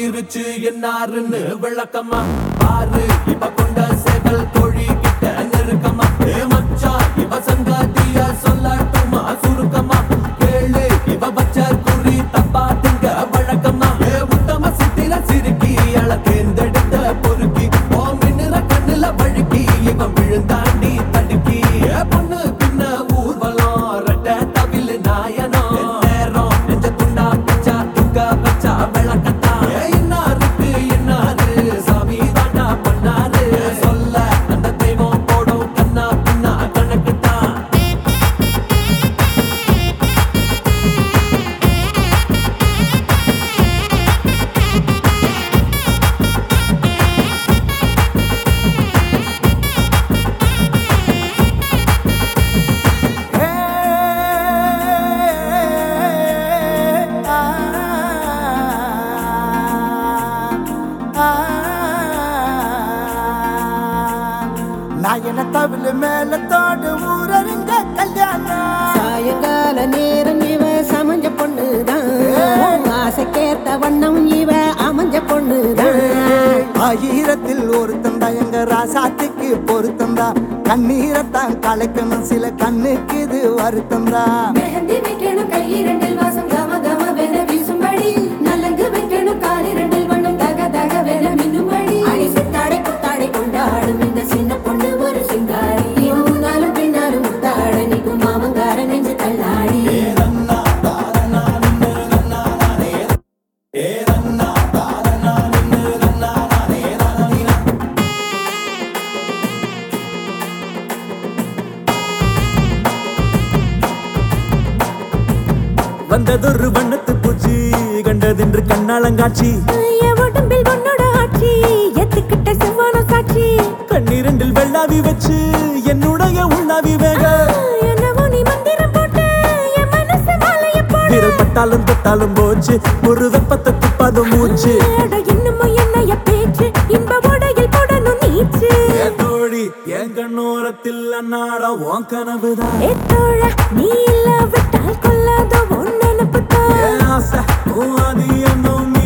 சொல்லிருச்சு என்னாருன்னு விளக்கமா பாரு இவ கொண்ட சேவல் கோழி கிட்ட நெருக்கமா ஏ மச்சான் இவ சங்காதியா சொல்லட்டுமா சுருக்கமா கேளு இவ வச்ச குறி தப்பா திங்க வழக்கமா ஏ உத்தம சித்திர சிறுக்கி அழ தேர்ந்தெடுத்த பொறுக்கி ஓ மின்னுற கண்ணுல வழுக்கி இவன் விழுந்தாண்டி தடுக்கி ஏ பொண்ணு பின்ன ஊர்வலம் ரெட்ட தவிழ் நாயனம் நேரம் நெஞ்ச துண்டா பிச்சா துக்க வச்சா விளக்கத்தா ஏ இன்னாருக்கு இன்னாரு சாமி தாண்டா பண்ணாரு சொல்ல அந்த தெய்வம் போடும் கண்ணா பின்னா கணக்குத்தான் நாயன தவிழ் மேலத்தோடு ஊரருங்க கல்யாணம் சாயங்கால நேரம் இவ சமஞ்ச பொண்ணுதான் ஆசைக்கேத்த வண்ணம் இவ அமைஞ்ச பொண்ணுதான் ஆயிரத்தில் ஒருத்தந்தா எங்க ராசாத்துக்கு பொருத்தந்தா கண்ணீரத்தான் கலைக்கணும் சில கண்ணுக்கு இது வருத்தந்தா மெஹந்தி வைக்கணும் கையிரண்டில் வாசம் கம கம வென வீசும்படி நலங்கு வைக்கணும் காலிரண்டில் வண்ணம் தக தக வென மின்னும்படி அடி சித்தாடை குத்தாடை கொண்டாடும் இந்த சின்ன பொண்ணு ஒரு சிங்காரி இவன் முன்னாலும் பின்னாலும் முத்தாட நிற்கும் மாமங்கார நெஞ்சு தள்ளாடி வந்ததொரு வண்ணத்து பூச்சி கண்டதென்று கண்ணாளங்காட்சி என் உடம்பில் உன்னோட ஆட்சி எத்துக்கிட்ட செவ்வான சாட்சி கண்ணீரண்டில் வெள்ளாவி வச்சு என்னுடைய உள்ளாவி வேக என்னவோ நீ மந்திரம் போட்டு என் மனசு மாலைய போட விரல் பட்டாலும் தொட்டாலும் போச்சு ஒரு வெப்பத்தை துப்பாத மூச்சு அட இன்னமும் என்னைய பேச்சு இன்ப உடையில் போடணும் நீச்சு என் தோழி என் கண்ணோரத்தில் அன்னாட உன் கனவுதான் ஏத்தோழ நீ இல்லாவிட்டால் கொல்லாத உன் நினப்பு தான் என் ஆசை உன் ஆதி என்னும்